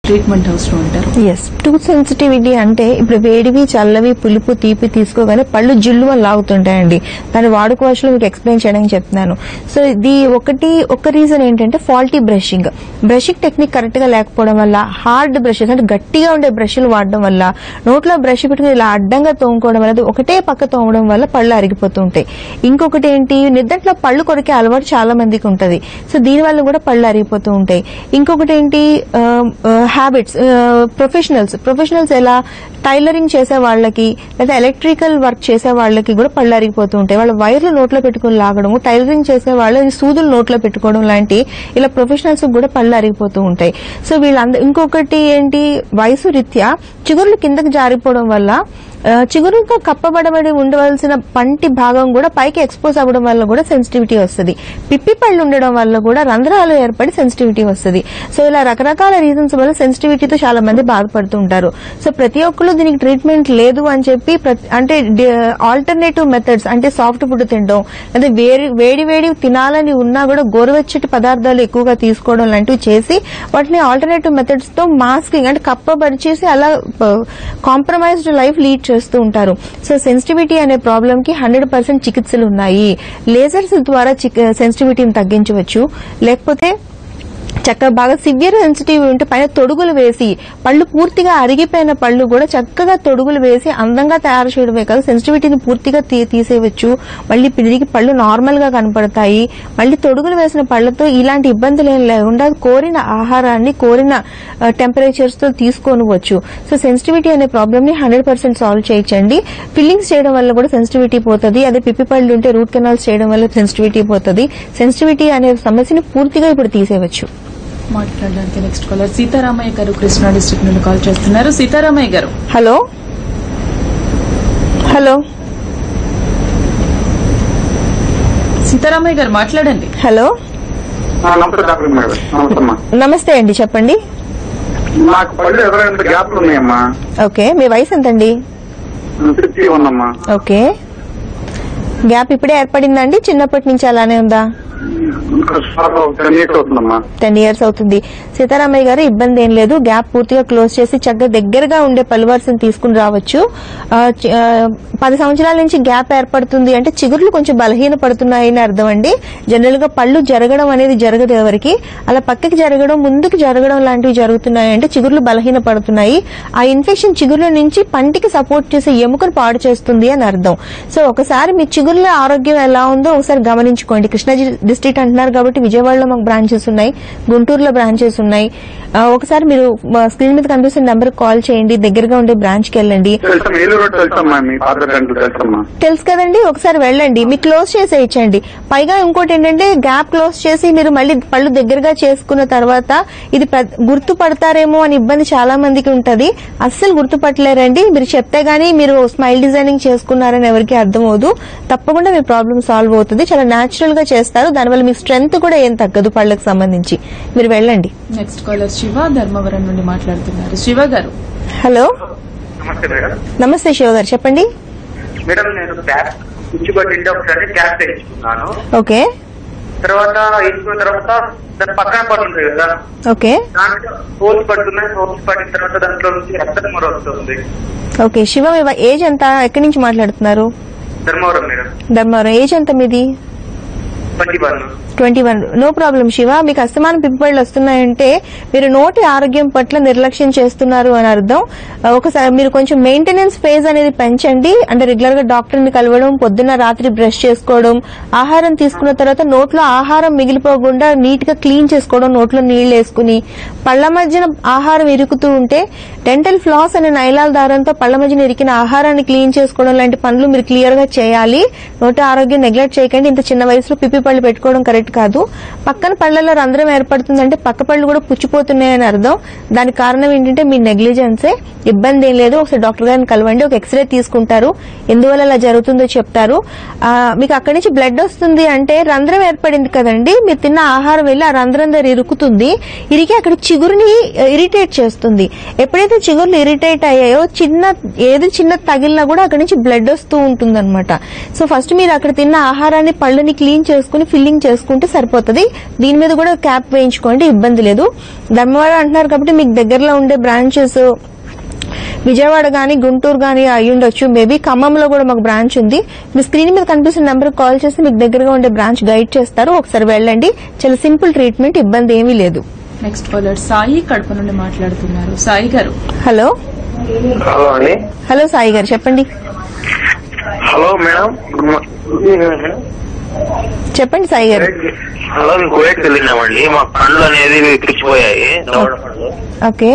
Treatment అవసరం అంటారు yes tooth sensitivity అంటే ఇప్పుడు వేడివి చల్లవి పులుపు తీపి తీసుకోగానే పళ్ళు జిల్లు అని లాగుతుంటాయండి దాని వాడుక భాషలో మీకు ఎక్స్ప్లెయిన్ చేయడానికి చెప్తున్నాను సో ఇది ఒకటి ఒక రీజన్ ఏంటంటే faulty brushing brushing technique correct గా లేకపోవడం వల్ల హార్డ్ బ్రషెస్ అంటే గట్టిగా ఉండే బ్రష్లు వాడడం వల్ల నోట్లో బ్రష్ పెట్టుకుని ఇలా అడ్డంగా తోముకోవడం వల్ల అది ఒకటే పక్క తోమడం వల్ల పళ్ళు అరిగిపోతూ ఉంటాయి ఇంకొకటి ఏంటి నిద్దట్లో పళ్ళు కొరికే అలవాటు చాలా మందికి ఉంటది సో దీని వల్ల కూడా పళ్ళు అరిగిపోతూ ఉంటాయి ఇంకొకటి ఏంటి హ్యాబిట్స్ ప్రొఫెషనల్స్ ప్రొఫెషనల్స్ ఎలా టైలరింగ్ చేసే వాళ్ళకి లేదా ఎలక్ట్రికల్ వర్క్ చేసే వాళ్ళకి కూడా పళ్ళు అరిగిపోతూ ఉంటాయి వాళ్ళ వైర్లు నోట్లో పెట్టుకుని లాగడం టైలరింగ్ చేసే వాళ్ళు ఈ సూదులు నోట్లో పెట్టుకోవడం లాంటి ఇలా ప్రొఫెషనల్స్ కూడా పళ్ళు అరిగిపోతూ ఉంటాయి సో వీళ్ళందరూ ఇంకొకటి ఏంటి వయసు రీత్యా చిగుర్లు కిందకి జారిపోవడం వల్ల ఆ, చిగురుతో కప్పబడబడి ఉండవలసిన పంటి భాగం కూడా పైకి ఎక్స్పోజ్ అవ్వడం వల్ల కూడా సెన్సిటివిటీ వస్తుంది పిప్పి పళ్ళు ఉండడం వల్ల కూడా రంధ్రాలు ఏర్పడి సెన్సిటివిటీ వస్తుంది సో ఇలా రకరకాల రీజన్స్ వల్ల సెన్సిటివిటీతో చాలా మంది బాధపడుతూ ఉంటారు సో ప్రతి ఒక్కరు దీనికి ట్రీట్మెంట్ లేదు అని చెప్పి ప్రతి- అంటే ఆల్టర్నేటివ్ మెథడ్స్ అంటే సాఫ్ట్ ఫుడ్ తినడం లేదా వేడి వేడి వేడి తినాలని ఉన్నా కూడా గోరువెచ్చటి పదార్థాలు ఎక్కువగా తీసుకోవడం లాంటివి చేసి వాటిని ఆల్టర్నేటివ్ మెథడ్స్ తో మాస్కింగ్ అంటే కప్పబరిచేసి అలా కాంప్రమైజ్డ్ లైఫ్ లీడ్ చేస్తూ ఉంటారు సో సెన్సిటివిటీ అనే ప్రాబ్లం కి హండ్రెడ్ పర్సెంట్ చికిత్సలు ఉన్నాయి లేజర్స్ ద్వారా సెన్సిటివిటీని తగ్గించవచ్చు లేకపోతే చక్కగా బాగా సివియర్ సెన్సిటివ్ ఉంటే పైన తొడుగులు వేసి పళ్ళు పూర్తిగా అరిగిపోయిన పళ్ళు కూడా చక్కగా తొడుగులు వేసి అందంగా తయారు చేయడమే కాదు సెన్సిటివిటీని పూర్తిగా తీ- తీసేయవచ్చు మళ్ళీ తిరిగి పళ్ళు నార్మల్ గా కనపడతాయి మళ్ళీ తొడుగులు వేసిన పళ్ళతో ఇలాంటి ఇబ్బందులు ఏం లేకుండా కోరిన ఆహారాన్ని కోరిన టెంపరేచర్స్ తో తీసుకోనవచ్చు సో సెన్సిటివిటీ అనే ప్రాబ్లమ్ ని హండ్రెడ్ పర్సెంట్ సాల్వ్ చేయొచ్చండి ఫిల్లింగ్స్ చేయడం వల్ల కూడా సెన్సిటివిటీ పోతుంది అదే పిప్పి పళ్ళు ఉంటే రూట్ కెనాల్స్ చేయడం వల్ల సెన్సిటివిటీ పోతుంది సెన్సిటివిటీ అనే సమస్యని పూర్తిగా ఇప్పుడు తీసేయవచ్చు మాట్లాడడానికి నెక్స్ట్ కాలర్ సీతారామయ్య గారు కృష్ణా డిస్ట్రిక్ట్ నుండి కాల్ చేస్తున్నారు సీతారామయ్య గారు హలో హలో సీతారామయ్య గారు మాట్లాడండి హలో ఆ, నమస్తే డాక్టర్ మేడం నమస్తే అమ్మా నమస్తే అండి చెప్పండి నాకు పళ్ళు ఎదురైన గ్యాప్లు ఉన్నాయమ్మా ఓకే మీ వయసు ఎంతండి ఫిఫ్టీ వన్ అమ్మా ఓకే గ్యాప్ ఇప్పుడే ఏర్పడిందండి చిన్నప్పటి నుంచి అలానే ఉందా ఇంకా సుమారు టెన్ ఇయర్స్ అవుతుందమ్మా టెన్ ఇయర్స్ అవుతుంది సీతారామయ్య గారు ఇబ్బంది ఏం లేదు గ్యాప్ పూర్తిగా క్లోజ్ చేసి చక్కగా దగ్గరగా ఉండే పలువర్సని తీసుకుని రావచ్చు ఆ, చి- ఆ, పది సంవత్సరాల నుంచి గ్యాప్ ఏర్పడుతుంది అంటే చిగుర్లు కొంచెం బలహీన పడుతున్నాయని అర్థం అండి జనరల్ గా పళ్ళు జరగడం అనేది జరగదు ఎవరికి అలా పక్కకి జరగడం ముందుకు జరగడం లాంటివి జరుగుతున్నాయి అంటే చిగుర్లు బలహీన పడుతున్నాయి ఆ ఇన్ఫెక్షన్ చిగుర్ల నుంచి పంటికి సపోర్ట్ చేసే ఎముకను పాడు చేస్తుంది అని అర్థం సో ఒకసారి మీ చిగుర్ల ఆరోగ్యం ఎలా ఉందో ఒకసారి గమనించుకోండి కృష్ణా డిస్ట్రిక్ట్ అంటున్నారు కాబట్టి విజయవాడలో మాకు బ్రాంచెస్ ఉన్నాయి గుంటూరులో బ్రాంచెస్ ఉన్నాయి ఆ, ఒకసారి మీరు స్క్రీన్ మీద కనిపిస్తున్న నెంబర్ కాల్ చేయండి దగ్గరగా ఉండే బ్రాంచ్ కి వెళ్ళండి తెలుసమ్మా ఏలూరు రోడ్ తెలుసమ్మా మీ పాత గంటలు తెలుసమ్మా తెలుసు కదండి ఒకసారి వెళ్ళండి మీకు క్లోజ్ చేసేయచ్చండి పైగా ఇంకోటి ఏంటంటే గ్యాప్ క్లోజ్ చేసి మీరు మళ్ళీ పళ్ళు దగ్గరగా చేసుకున్న తర్వాత ఇది ప్ర- గుర్తుపడతారేమో అని ఇబ్బంది చాలా మందికి ఉంటది అస్సలు గుర్తుపట్టలేరండి మీరు చెప్తే గానీ మీరు స్మైల్ డిజైనింగ్ చేసుకున్నారని ఎవరికి అర్థం అవదు తప్పకుండా మీ ప్రాబ్లం సాల్వ్ అవుతుంది చాలా న్యాచురల్ గా చేస్తారు దానివల్ల మీ స్ట్రెంగ్త్ కూడా ఏం తగ్గదు పళ్ళకి సంబంధించి మీరు వెళ్ళండి నెక్స్ట్ కాలర్ శివ ధర్మవరం నుండి మాట్లాడుతున్నారు శివ గారు హలో నమస్తే మేడం నమస్తే శివ గారు చెప్పండి మేడం నేను క్యాప్ ఇచ్చిపట్టింటే ఒకసారి క్యాప్ తెచ్చుకున్నాను ఓకే తర్వాత ఇచ్చిన తర్వాత దాని పక్కన పడుతుంది కదా ఓకే దాంట్లో హోల్స్ పడుతున్నాయి హోల్స్ పడిన తర్వాత దాంట్లో నుంచి రక్తం మొర వస్తుంది ఓకే శివ మీ ఏజ్ ఎంత ఎక్కడి నుంచి మాట్లాడుతున్నారు ధర్మవరం మేడం ధర్మవరం ఏజ్ ఎంత మీది twenty one twenty one no problem Shiva మీకు అస్తమానం పిప్పిపళ్ళు వస్తున్నాయంటే మీరు నోటి ఆరోగ్యం పట్ల నిర్లక్ష్యం చేస్తున్నారు అని అర్థం ఆ, ఒకసారి మీరు కొంచెం మెయింటెనెన్స్ ఫేజ్ అనేది పెంచండి అంటే రెగ్యులర్ గా డాక్టర్ ని కలవడం పొద్దున్న రాత్రి బ్రష్ చేసుకోవడం ఆహారం తీసుకున్న తర్వాత నోట్లో ఆహారం మిగిలిపోకుండా నీట్ గా క్లీన్ చేసుకోవడం నోట్లో నీళ్లు వేసుకుని పళ్ళ మధ్యన ఆహారం ఇరుకుతూ ఉంటే డెంటల్ ఫ్లాస్ అనే నైలాల దారంతో పళ్ళ మధ్యన ఇరికిన ఆహారాన్ని క్లీన్ చేసుకోవడం లాంటి పనులు మీరు క్లియర్ గా చేయాలి నోటి ఆరోగ్యం నెగ్లెక్ట్ చేయకండి ఇంత చిన్న వయసులో పిప్పి పళ్ళు పెట్టుకోవడం కరెక్ట్ కాదు పక్కన పళ్ళలో రంధ్రం ఏర్పడుతుందంటే పక్క పళ్ళు కూడా పుచ్చిపోతున్నాయని అర్థం దానికి కారణం ఏంటంటే మీ నెగ్లిజెన్సే ఇబ్బంది ఏం లేదు ఒకసారి డాక్టర్ గారిని కలవండి ఒక ఎక్స్రే తీసుకుంటారు ఎందువల్ల అలా జరుగుతుందో చెప్తారు ఆ, మీకు అక్కడి నుంచి బ్లడ్ వస్తుంది అంటే రంధ్రం ఏర్పడింది కదండి మీరు తిన్న ఆహారం వెళ్ళి ఆ రంధ్రం దగ్గర ఇరుకుతుంది ఇరిగి అక్కడ చిగురుని ఇరిటేట్ చేస్తుంది ఎప్పుడైతే చిగుర్లు ఇరిటేట్ అయ్యాయో చిన్న ఏది చిన్న తగిలినా కూడా అక్కడి నుంచి బ్లడ్ వస్తూ ఉంటుంది సో ఫస్ట్ మీరు అక్కడ తిన్న ఆహారాన్ని పళ్ళని క్లీన్ చేసుకుని ఫిల్లింగ్ చేసుకుంటూ ఉంటే సరిపోతుంది దీని మీద కూడా క్యాప్ వేయించుకోండి ఇబ్బంది లేదు ధర్మవరం అంటున్నారు కాబట్టి మీకు దగ్గరలో ఉండే బ్రాంచెస్ విజయవాడ గానీ గుంటూరు గానీ అయి ఉండొచ్చు మేబీ ఖమ్మంలో కూడా మాకు బ్రాంచ్ ఉంది మీ స్క్రీన్ మీద కనిపిస్తున్న నెంబర్ కాల్ చేసి మీకు దగ్గరగా ఉండే బ్రాంచ్ గైడ్ చేస్తారు ఒకసారి వెళ్ళండి చాలా సింపుల్ ట్రీట్మెంట్ ఇబ్బంది ఏమీ లేదు నెక్స్ట్ కాలర్ సాయి కడప నుండి మాట్లాడుతున్నారు సాయి గారు హలో హలో అండి హలో సాయి గారు చెప్పండి హలో మేడం గుడ్ మార్నింగ్ చెప్పండి సాయి గారు హలో మేము కువైట్ వెళ్ళినామండి మా పండ్లు అనేది పిచ్చిపోయాయి దవడ పండ్లు ఓకే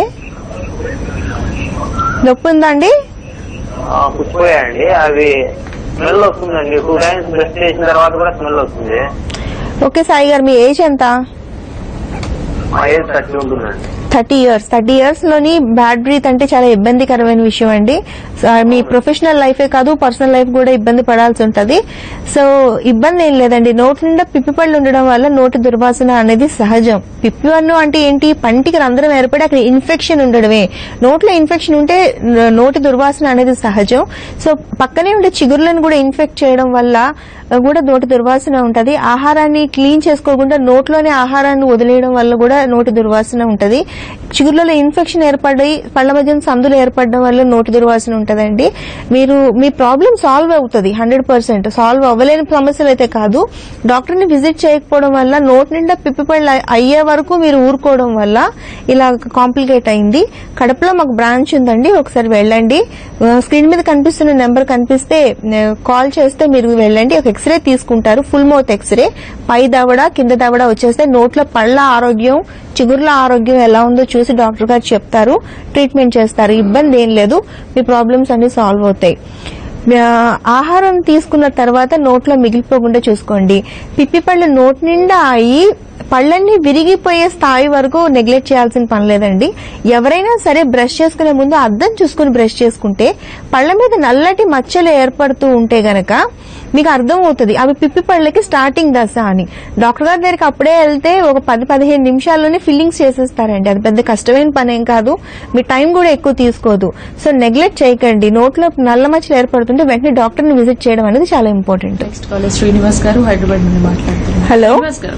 నొప్పి ఉందా అండి ఆ, పుచ్చిపోయాయండి అవి స్మెల్ వస్తుందండి టూ టైమ్స్ బ్రష్ చేసిన తర్వాత కూడా స్మెల్ వస్తుంది ఓకే సాయి గారు మీ ఏజ్ ఎంత మా ఏజ్ థర్టీ ఉంటుందండి థర్టీ ఇయర్స్ థర్టీ ఇయర్స్ లోని బ్యాడ్ బ్రీత్ అంటే చాలా ఇబ్బందికరమైన విషయం అండి సో, మీ ప్రొఫెషనల్ లైఫే కాదు పర్సనల్ లైఫ్ కూడా ఇబ్బంది పడాల్సి ఉంటది సో ఇబ్బంది ఏం లేదండి నోటి నిండా పిప్పి పళ్ళు ఉండడం వల్ల నోటి దుర్వాసన అనేది సహజం పిప్పి పన్ను అంటే ఏంటి పంటికి రంధ్రం ఏర్పడి అక్కడ ఇన్ఫెక్షన్ ఉండడమే నోట్లో ఇన్ఫెక్షన్ ఉంటే న- నోటి దుర్వాసన అనేది సహజం సో పక్కనే ఉండే చిగుర్లను కూడా ఇన్ఫెక్ట్ చేయడం వల్ల ఆ, కూడా నోటి దుర్వాసన ఉంటది ఆహారాన్ని క్లీన్ చేసుకోకుండా నోట్లోనే ఆహారాన్ని వదిలేయడం వల్ల కూడా నోటి దుర్వాసన ఉంటది చిగుర్లలో ఇన్ఫెక్షన్ ఏర్పడి పళ్ళ మధ్య సందులు ఏర్పడడం వల్ల నోటి దుర్వాసన ఉంటదండి మీరు మీ ప్రాబ్లం సాల్వ్ అవుతుంది హండ్రెడ్ పర్సెంట్ సాల్వ్ అవ్వలేని సమస్యలు అయితే కాదు డాక్టర్ ని విజిట్ చేయకపోవడం వల్ల నోటి నిండా పిప్పిపళ్ళు అయ్యే వరకు మీరు ఊరుకోవడం వల్ల ఇలా కాంప్లికేట్ అయింది కడపలో మాకు బ్రాంచ్ ఉందండి ఒకసారి వెళ్ళండి ఆ, స్క్రీన్ మీద కనిపిస్తున్న నెంబర్ కనిపిస్తే ఆ, కాల్ చేస్తే మీరు వెళ్ళండి ఒక ఎక్స్రే తీసుకుంటారు ఫుల్ మౌత్ ఎక్స్రే పై దవడ కింద దవడ వచ్చేస్తే నోట్ల పళ్ళ ఆరోగ్యం చిగుర్ల ఆరోగ్యం ఎలా ఉందో చూసి డాక్టర్ గారు చెప్తారు ట్రీట్మెంట్ చేస్తారు ఇబ్బంది ఏం లేదు మీ ప్రాబ్లమ్స్ అన్ని సాల్వ్ అవుతాయి ఆ, ఆహారం తీసుకున్న తర్వాత నోట్లో మిగిలిపోకుండా చూసుకోండి పిప్పి పళ్ళు నోటి నిండా అయి పళ్ళన్నీ విరిగిపోయే స్థాయి వరకు నెగ్లెక్ట్ చేయాల్సిన పని లేదండి ఎవరైనా సరే బ్రష్ చేసుకునే ముందు అద్దం చూసుకుని బ్రష్ చేసుకుంటే పళ్ళ మీద నల్లటి మచ్చలు ఏర్పడుతూ ఉంటే గనక మీకు అర్థం అవుతుంది అవి పిప్పి పళ్ళకి స్టార్టింగ్ దశ అని డాక్టర్ గారి దగ్గరికి అప్పుడే వెళ్తే ఒక పది పదిహేను నిమిషాల్లోనే ఫిల్లింగ్స్ చేసేస్తారండి అది పెద్ద కష్టమైన పని ఏం కాదు మీ టైం కూడా ఎక్కువ తీసుకోదు సో నెగ్లెక్ట్ చేయకండి నోట్లో నల్ల మచ్చలు ఏర్పడుతుంటే వెంటనే డాక్టర్ ని విజిట్ చేయడం అనేది చాలా ఇంపార్టెంట్ నెక్స్ట్ కాలర్ శ్రీనివాస్ గారు హైదరాబాద్ నుండి మాట్లాడుతున్నారు హలో. శ్రీనివాస్ గారు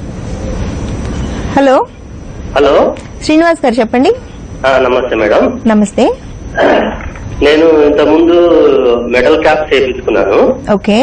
హలో హలో శ్రీనివాస్ గారు చెప్పండి ఆ, నమస్తే మేడం నమస్తే నేను ఇంతకుముందు మెటల్ క్యాప్ చేయించుకున్నాను ఓకే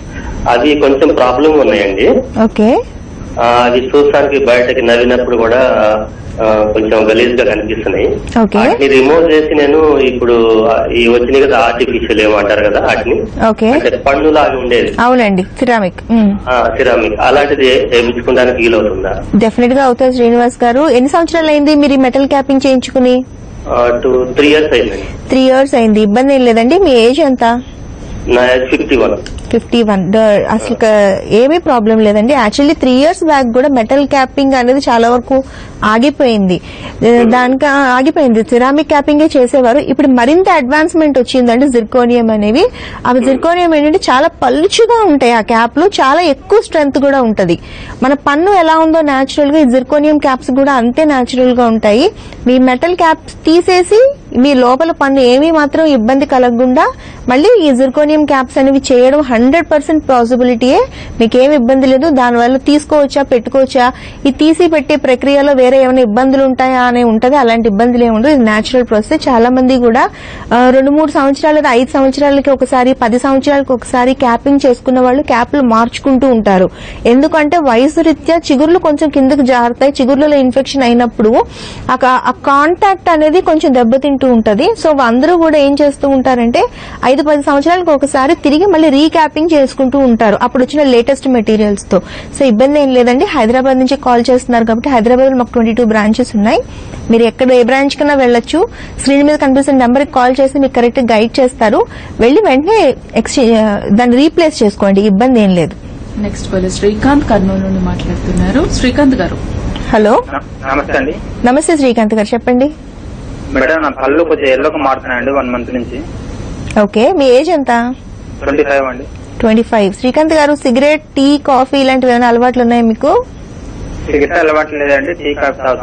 అవి కొంచెం ప్రాబ్లం ఉన్నాయండి ఓకే ఆ, అవి చూడటానికి బయటకి నవ్వినప్పుడు కూడా ఆ, కొంచెం గలీజ్ గా కనిపిస్తున్నాయి ఓకే. వాటిని రిమూవ్ చేసి నేను ఇప్పుడు ఆ, ఈ వచ్చినాయి కదా ఆర్టిఫిషియల్ ఏమో అంటారు కదా వాటిని ఓకే అంటే పన్ను లాగా ఉండేది అవునండి సిరామిక్ సిరామిక్ అలాంటిది చేయించుకోవడానికి వీలవుతుందా డెఫినెట్ గా అవుతుంది శ్రీనివాస్ గారు ఎన్ని సంవత్సరాలు అయింది మీరు మెటల్ క్యాపింగ్ చేయించుకుని టూ త్రీ ఇయర్స్ అయిందండి త్రీ ఇయర్స్ అయింది ఇబ్బంది ఏం లేదండి మీ ఏజ్ ఎంత నా ఫిఫ్టీ వన్ ఫిఫ్టీ వన్ అసలు ఇక ఏమీ ప్రాబ్లం లేదండి యాక్చువల్లీ త్రీ ఇయర్స్ బ్యాక్ కూడా మెటల్ క్యాపింగ్ అనేది చాలా వరకు ఆగిపోయింది ఏ, దానికి ఆ, ఆగిపోయింది సిరామిక్ క్యాపింగే చేసేవారు ఇప్పుడు మరింత అడ్వాన్స్మెంట్ వచ్చిందండి జిర్కోనియం అనేవి అవి జిర్కోనియం ఏంటంటే చాలా పలుచుగా ఉంటాయి ఆ క్యాప్ లో చాలా ఎక్కువ స్ట్రెంత్ కూడా ఉంటది మన పన్ను ఎలా ఉందో న్యాచురల్ గా ఈ జిర్కోనియం క్యాప్స్ కూడా అంతే న్యాచురల్ గా ఉంటాయి మీ మెటల్ క్యాప్స్ తీసేసి మీ లోపల పన్ను ఏమీ మాత్రం ఇబ్బంది కలగకుండా మళ్ళీ ఈ జిర్కోనియం క్యాప్స్ అనేవి చేయడం హండ్రెడ్ పర్సెంట్ పాసిబిలిటీయే మీకేం ఇబ్బంది లేదు దానివల్ల తీసుకోవచ్చా పెట్టుకోవచ్చా ఈ తీసి పెట్టే ప్రక్రియలో వేరే ఏమైనా ఇబ్బందులు ఉంటాయా అనే ఉంటది అలాంటి ఇబ్బందులు ఏమి ఉండదు ఇది న్యాచురల్ ప్రాసెస్ చాలా మంది కూడా ఆ, రెండు మూడు సంవత్సరాలు లేదా ఐదు సంవత్సరాలకి ఒకసారి పది సంవత్సరాలకు ఒకసారి క్యాపింగ్ చేసుకున్న వాళ్ళు క్యాప్లు మార్చుకుంటూ ఉంటారు ఎందుకంటే వయసు రీత్యా చిగుర్లు కొంచెం కిందకు జారుతాయి చిగుర్లలో ఇన్ఫెక్షన్ అయినప్పుడు ఆ కా- ఆ కాంటాక్ట్ అనేది కొంచెం దెబ్బతింటూ ఉంటది సో అందరూ కూడా ఏం చేస్తూ ఉంటారంటే ఐదు పది సంవత్సరాలకు ఒకసారి తిరిగి మళ్ళీ రీక్యాపింగ్ చేసుకుంటూ ఉంటారు అప్పుడు వచ్చిన లేటెస్ట్ మెటీరియల్స్ తో సో ఇబ్బంది ఏం లేదండి హైదరాబాద్ నుంచి కాల్ చేస్తున్నారు కాబట్టి హైదరాబాద్ లో మాకు ట్వంటీ టూ బ్రాంచెస్ ఉన్నాయి మీరు ఎక్కడ ఏ బ్రాంచ్ కన్నా వెళ్ళొచ్చు స్క్రీన్ మీద కనిపిస్తున్న నెంబర్ కి కాల్ చేసి మీకు కరెక్ట్ గైడ్ చేస్తారు వెళ్ళి వెంటనే ఎక్స్చేంజ్ దాన్ని రీప్లేస్ చేసుకోండి ఇబ్బంది ఏం లేదు నెక్స్ట్ కాలర్ శ్రీకాంత్ కర్నూలు నుండి మాట్లాడుతున్నారు శ్రీకాంత్ గారు హలో నమస్తే అండి నమస్తే శ్రీకాంత్ గారు చెప్పండి మేడం నా పళ్ళు కొంచెం ఎల్లోకి మారుతున్నాయండి వన్ మంత్ నుంచి ఓకే మీ ఏజ్ ఎంత ట్వంటీ ఫైవ్ అండి ట్వంటీ ఫైవ్ శ్రీకాంత్ గారు సిగరెట్ టీ కాఫీ ఇలాంటివి ఏమైనా అలవాట్లు ఉన్నాయా మీకు సిగరెట్ అలవాటు లేదండి టీ కాఫీ తాగుతా అండి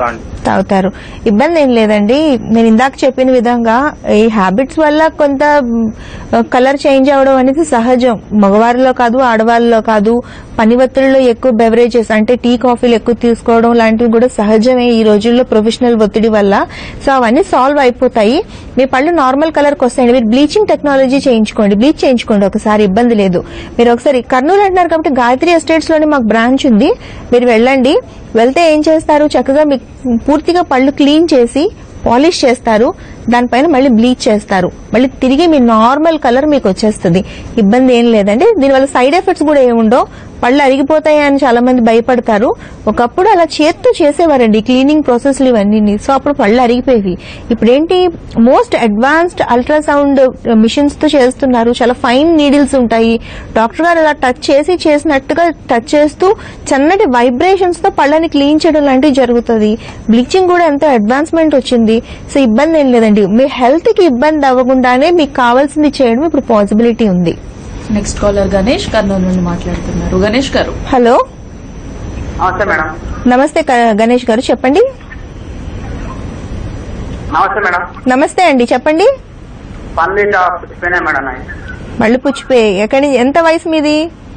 తాగుతారు ఇబ్బంది ఏం లేదండి నేను ఇందాక చెప్పిన విధంగా ఈ హ్యాబిట్స్ వల్ల కొంత కలర్ చేంజ్ అవడం అనేది సహజం మగవారిలో కాదు ఆడవారిలో కాదు పని ఒత్తిడిలో ఎక్కువ బెవరేజెస్ అంటే టీ కాఫీలు ఎక్కువ తీసుకోవడం లాంటివి కూడా సహజమే ఈ రోజుల్లో ప్రొఫెషనల్ ఒత్తిడి వల్ల సో అవన్నీ సాల్వ్ అయిపోతాయి మీ పళ్ళు నార్మల్ కలర్ కి వస్తాయండి మీరు బ్లీచింగ్ టెక్నాలజీ చేయించుకోండి బ్లీచ్ చేయించుకోండి ఒకసారి ఇబ్బంది లేదు మీరు ఒకసారి కర్నూలు అంటున్నారు కాబట్టి గాయత్రి ఎస్టేట్స్ లోనే మాకు బ్రాంచ్ ఉంది మీరు వెళ్ళండి వెళ్తే ఏం చేస్తారు చక్కగా మీకు పూర్తిగా పళ్ళు క్లీన్ చేసి పాలిష్ చేస్తారు దానిపైన మళ్ళీ బ్లీచ్ చేస్తారు మళ్ళీ తిరిగి మీ నార్మల్ కలర్ మీకు వచ్చేస్తుంది ఇబ్బంది ఏం లేదండి దీనివల్ల సైడ్ ఎఫెక్ట్స్ కూడా ఏముండవు పళ్ళు అరిగిపోతాయి అని చాలా మంది భయపడతారు ఒకప్పుడు అలా చేత్తో చేసేవారండి క్లీనింగ్ ప్రాసెస్లు ఇవన్నీ సో అప్పుడు పళ్ళు అరిగిపోయేవి ఇప్పుడు ఏంటి మోస్ట్ అడ్వాన్స్డ్ అల్ట్రాసౌండ్ మిషన్స్ తో చేస్తున్నారు చాలా ఫైన్ నీడిల్స్ ఉంటాయి డాక్టర్ గారు అలా టచ్ చేసి చేసినట్టుగా టచ్ చేస్తూ చన్నటి వైబ్రేషన్స్ తో పళ్ళని క్లీన్ చేయడం లాంటివి జరుగుతుంది బ్లీచింగ్ కూడా ఎంతో అడ్వాన్స్మెంట్ వచ్చింది సో ఇబ్బంది ఏం లేదండి మీ హెల్త్ కి ఇబ్బంది అవ్వకుండానే మీకు కావాల్సింది చేయడం ఇప్పుడు పాసిబిలిటీ ఉంది నెక్స్ట్ కాలర్ గణేష్ కర్నూలు నుండి మాట్లాడుతున్నారు గణేష్ గారు హలో నమస్తే మేడం నమస్తే క- గణేష్ గారు చెప్పండి నమస్తే మేడం నమస్తే అండి చెప్పండి పన్ను పుచ్చిపోయినాయి మేడం నాయి. మళ్ళీ పుచ్చిపోయి ఎక్కడి ఎంత వయసు మీది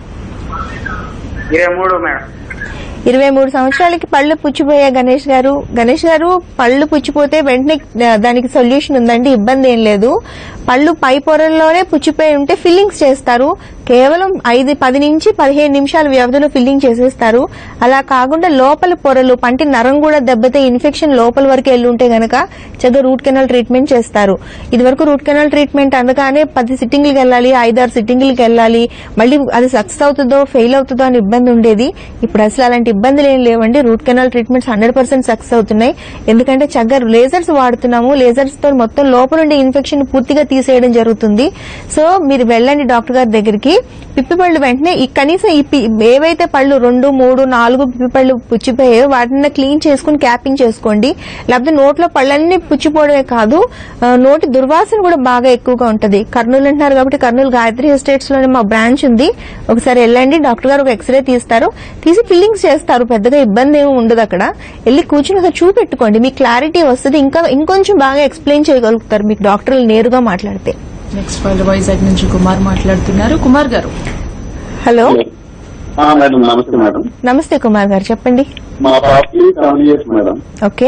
ఇరవై మూడు మేడం ఇరవై మూడు సంవత్సరాలకి పళ్ళు పుచ్చిపోయా గణేష్ గారు గణేష్ గారు పళ్ళు పుచ్చిపోతే వెంటనే ఆ, దానికి సొల్యూషన్ ఉందండి ఇబ్బంది ఏం లేదు పళ్ళు పై పొరల్లోనే పుచ్చిపోయి ఉంటే ఫిల్లింగ్స్ చేస్తారు కేవలం ఐదు పది నుంచి పదిహేను నిమిషాల వ్యవధిలో ఫిల్లింగ్ చేసేస్తారు అలా కాకుండా లోపల పొరలు పంటి నరం కూడా దెబ్బతే ఇన్ఫెక్షన్ లోపల వరకు వెళ్ళి ఉంటే గనక చక్కగా రూట్ కెనాల్ ట్రీట్మెంట్ చేస్తారు ఇది వరకు రూట్ కెనాల్ ట్రీట్మెంట్ అనగానే పది సిట్టింగ్లకు వెళ్ళాలి ఐదారు సిట్టింగ్లకు వెళ్ళాలి మళ్ళీ అది సక్సెస్ అవుతుందో ఫెయిల్ అవుతుందో అని ఇబ్బంది ఉండేది ఇప్పుడు అసలు అలాంటి ఇబ్బందులు ఏం లేవండి root canal treatments hundred percent success అవుతున్నాయి ఎందుకంటే చక్కగా లేజర్స్ వాడుతున్నాము లేజర్స్ తో మొత్తం లోపల ఉండే ఇన్ఫెక్షన్ పూర్తిగా తీసేయడం జరుగుతుంది సో మీరు వెళ్ళండి డాక్టర్ గారి దగ్గరికి పిప్పి పళ్ళు వెంటనే ఈ కనీసం ఈ పి- ఏవైతే పళ్ళు రెండు మూడు నాలుగు పిప్పి పళ్ళు పుచ్చిపోయాయో వాటిని క్లీన్ చేసుకుని క్యాపింగ్ చేసుకోండి లేకపోతే నోట్లో పళ్ళన్నీ పుచ్చిపోవడమే కాదు ఆ, నోటి దుర్వాసన కూడా బాగా ఎక్కువగా ఉంటది కర్నూలు అంటున్నారు కాబట్టి కర్నూలు గాయత్రి ఎస్టేట్స్ లోనే మా బ్రాంచ్ ఉంది ఒకసారి వెళ్ళండి డాక్టర్ గారు ఒక ఎక్స్రే తీస్తారు తీసి ఫిల్లింగ్స్ చేస్తారు పెద్దగా ఇబ్బంది ఏమి ఉండదు అక్కడ వెళ్ళి కూర్చుని ఒకసారి చూపెట్టుకోండి మీకు క్లారిటీ వస్తుంది ఇంకా ఇంకొంచెం బాగా ఎక్స్ప్లెయిన్ చేయగలుగుతారు మీకు డాక్టర్లు నేరుగా మాట్లాడితే నెక్స్ట్ కాలర్ వైజాగ్ నుంచి కుమార్ మాట్లాడుతున్నారు కుమార్ గారు హలో ఆ, మేడం నమస్తే మేడం నమస్తే కుమార్ గారు చెప్పండి మా పాపకి సెవెన్ ఇయర్స్ మేడం ఓకే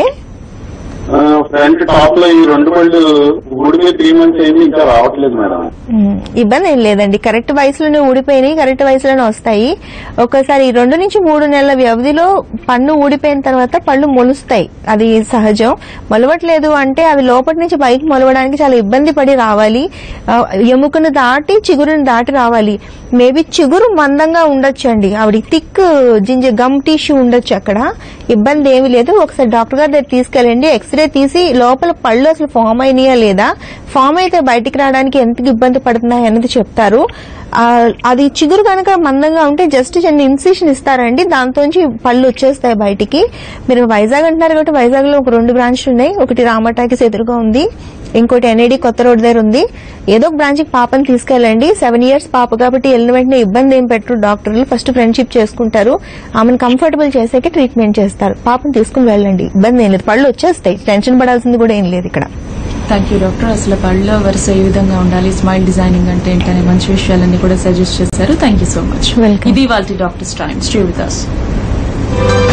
ఆ, ఫ్రంట్ టాప్ లో ఈ రెండు పళ్ళు ఊడిపోయి త్రీ మంత్స్ అయింది ఇంకా రావట్లేదు మేడం ఉమ్, ఇబ్బంది ఏం లేదండి కరెక్ట్ వయసులోనే ఊడిపోయినాయి కరెక్ట్ వయసులోనే వస్తాయి ఒకసారి ఈ రెండు నుంచి మూడు నెలల వ్యవధిలో పన్ను ఊడిపోయిన తర్వాత పళ్ళు మొలుస్తాయి అది సహజం మొలవట్లేదు అంటే అవి లోపటి నుంచి పైకి మొలవడానికి చాలా ఇబ్బంది పడి రావాలి ఆ, ఎముకను దాటి చిగురుని దాటి రావాలి మేబీ చిగురు మందంగా ఉండొచ్చు అండి ఆవిడ థిక్ జింజ గమ్ టిష్యూ ఉండొచ్చు అక్కడ ఇబ్బంది ఏమీ లేదు ఒకసారి డాక్టర్ గారి దగ్గర తీసుకెళ్ళండి ఎక్స్రే తీసి లోపల పళ్ళు అసలు ఫామ్ అయినాయా లేదా ఫామ్ అయితే బయటికి రావడానికి ఎంత ఇబ్బంది పడుతున్నాయి అనేది చెప్తారు ఆ, అది చిగురు కనుక మందంగా ఉంటే జస్ట్ చిన్న ఇన్సిషన్ ఇస్తారండి దాంతోంచి పళ్ళు వచ్చేస్తాయి బయటికి మీరు వైజాగ్ అంటున్నారు కాబట్టి వైజాగ్ లో ఒక రెండు బ్రాంచ్లు ఉన్నాయి ఒకటి రామటాకి ఎదురుగా ఉంది ఇంకోటి ఎన్ఐడి కొత్త రోడ్ దగ్గర ఉంది ఏదో ఒక బ్రాంచ్ కి పాపని తీసుకెళ్ళండి సెవెన్ ఇయర్స్ పాప కాబట్టి వెళ్ళిన వెంటనే ఇబ్బంది ఏం పెట్టరు డాక్టర్లు ఫస్ట్ ఫ్రెండ్షిప్ చేసుకుంటారు ఆమెను కంఫర్టబుల్ చేసాక ట్రీట్మెంట్ చేస్తారు పాపని తీసుకుని వెళ్ళండి ఇబ్బంది ఏం లేదు పళ్ళు వచ్చేస్తాయి టెన్షన్ పడాల్సింది కూడా ఏం లేదు ఇక్కడ థ్యాంక్ యూ డాక్టర్ అసలు పళ్ళ వరుస ఏ విధంగా ఉండాలి స్మైల్ డిజైనింగ్ అంటే ఏంటనే మంచి విషయాలన్నీ కూడా సజెస్ట్ చేశారు thank you so much Welcome. ఇది వాళ్ళ doctors time stay with us